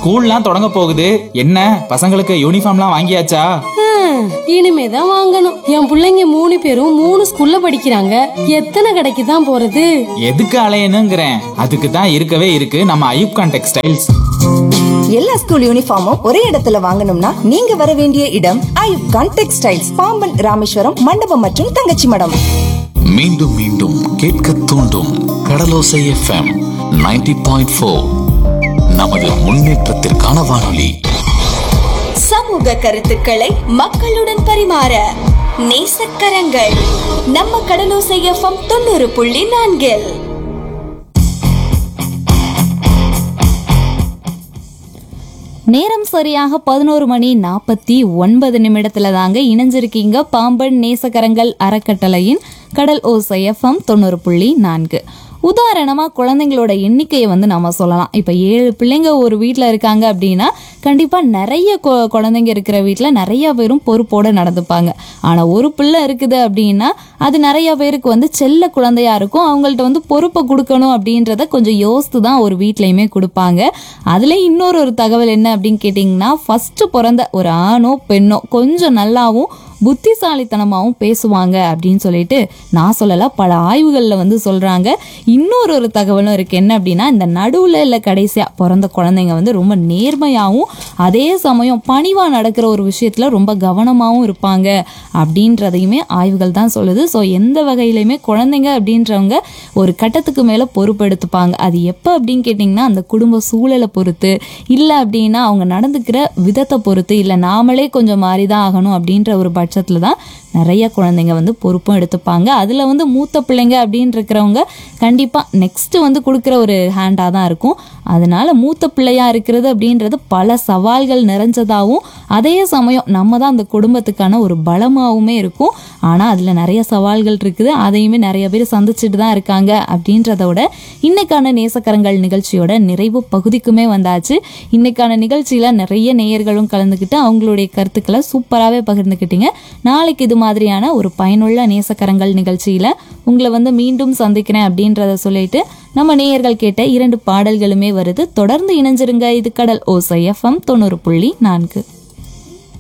ஸ்கூல்லாம் தொடங்க போகுது என்ன பசங்களுக்கு யூனிஃபார்ம்லாம் வாங்கியாச்சா ஹம், இனிமேதான் வாங்கணும் என் புள்ளைங்க மூணு பேரும் மூணு ஸ்கூல்ல படிக்கிறாங்க எத்தனை கடைக்கு தான் போறது எதுக்கு அலையணுங்கிறேன் அதுக்கு தான் இருக்கவே இருக்கு நம்ம ஐயூப்கான் டெக்ஸ்டைல்ஸ் எல்லா ஸ்கூல் யூனிஃபார்மும் ஒரே இடத்துல வாங்கணும்னா நீங்க வர வேண்டிய இடம் ஐயூப் கான் டெக்ஸ்டைல்ஸ் பாம்பன் ராமேஸ்வரம் மண்டபம் மற்றும் தங்கச்சி மடம் மீண்டும் மீண்டும் கேட்க தூண்டும் கடலோசை எஃப்எம் 90.4 பாயிண்ட் ஃபோர் நமது முன்னேற்றத்திற்கான வானொலி சமூக கருத்துக்களை மக்களுடன் பரிமாற நேசக்கரங்கள் நம்ம கடலோசை எஃப்எம் தொண்ணூறு புள்ளி நான்கில் நேரம் சரியாக பதினோரு மணி நாற்பத்தி ஒன்பது நிமிடத்துல தாங்க இணைஞ்சிருக்கீங்க பாம்பன் நேசகரங்கள் அறக்கட்டளையின் கடல் ஓசை எஃப்எம் தொண்ணூறு புள்ளி நான்கு உதாரணமா குழந்தைங்களோட எண்ணிக்கையை வந்து நம்ம சொல்லலாம் இப்போ ஏழு பிள்ளைங்க ஒரு வீட்டில் இருக்காங்க அப்படின்னா கண்டிப்பா நிறைய கொ- குழந்தைங்க இருக்கிற வீட்டில் நிறைய பேரும் பொறுப்போட நடந்துப்பாங்க ஆனா ஒரு பிள்ளை இருக்குது அப்படின்னா அது நிறைய பேருக்கு வந்து செல்ல குழந்தையா இருக்கும் அவங்கள்ட்ட வந்து பொறுப்பை கொடுக்கணும் அப்படின்றத கொஞ்சம் யோசித்து தான் ஒரு வீட்லையுமே கொடுப்பாங்க அதுல இன்னொரு ஒரு தகவல் என்ன அப்படின்னு கேட்டிங்கன்னா ஃபர்ஸ்ட் பிறந்த ஒரு ஆணோ பெண்ணோ கொஞ்சம் நல்லாவும் புத்திசாலித்தனமாகவும் பேசுவாங்க அப்படின்னு சொல்லிட்டு நான் சொல்லல பல ஆய்வுகளில் வந்து சொல்றாங்க இன்னொரு ஒரு தகவலும் இருக்கு என்ன அப்படின்னா இந்த நடுவில் இல்லை கடைசியா பிறந்த குழந்தைங்க வந்து ரொம்ப நேர்மையாகவும் அதே சமயம் பணிவா நடக்கிற ஒரு விஷயத்துல ரொம்ப கவனமாகவும் இருப்பாங்க அப்படின்றதையுமே ஆய்வுகள் தான் சொல்லுது ஸோ எந்த வகையிலையுமே குழந்தைங்க அப்படின்றவங்க ஒரு கட்டத்துக்கு மேலே பொறுப்பெடுத்துப்பாங்க அது எப்போ அப்படின்னு கேட்டிங்கன்னா அந்த குடும்ப சூழலை பொறுத்து இல்லை அப்படின்னா அவங்க நடந்துக்கிற விதத்தை பொறுத்து இல்லை நாமளே கொஞ்சம் மாறி தான் ஆகணும் அப்படின்ற ஒரு பட்சத்தில் தான் நிறைய குழந்தைங்க வந்து பொறுப்பும் எடுத்துப்பாங்க அதில் வந்து மூத்த பிள்ளைங்க அப்படின்னு இருக்கிறவங்க கண்டிப்பாக நெக்ஸ்ட் வந்து கொடுக்குற ஒரு ஹேண்டாக தான் இருக்கும் அதனால மூத்த பிள்ளையா இருக்கிறது அப்படின்றது பல சவால்கள் நிறைஞ்சதாகவும் அதே சமயம் நம்ம தான் அந்த குடும்பத்துக்கான ஒரு பலமாகவுமே இருக்கும் ஆனால் அதில் நிறைய சவால்கள் இருக்குது அதையுமே நிறைய பேர் சந்திச்சுட்டு தான் இருக்காங்க அப்படின்றதோட இன்னைக்கான நேசக்கரங்கள் நிகழ்ச்சியோட நிறைவு பகுதிக்குமே வந்தாச்சு இன்னைக்கான நிகழ்ச்சியில் நிறைய நேயர்களும் கலந்துக்கிட்டு அவங்களுடைய கருத்துக்களை சூப்பராகவே பகிர்ந்துக்கிட்டீங்க நாளைக்கு இது மாதிரியான ஒரு பயனுள்ள நேசக்கரங்கள் நிகழ்ச்சியில் உங்களை வந்து மீண்டும் சந்திக்கிறேன் அப்படின்றத சொல்லிட்டு நம்ம நேயர்கள் கேட்ட இரண்டு பாடல்களுமே வருது தொடர்ந்து இணைஞ்சிருங்க இது கடல் ஓசை எஃப்எம் தொண்ணூறு புள்ளி நான்கு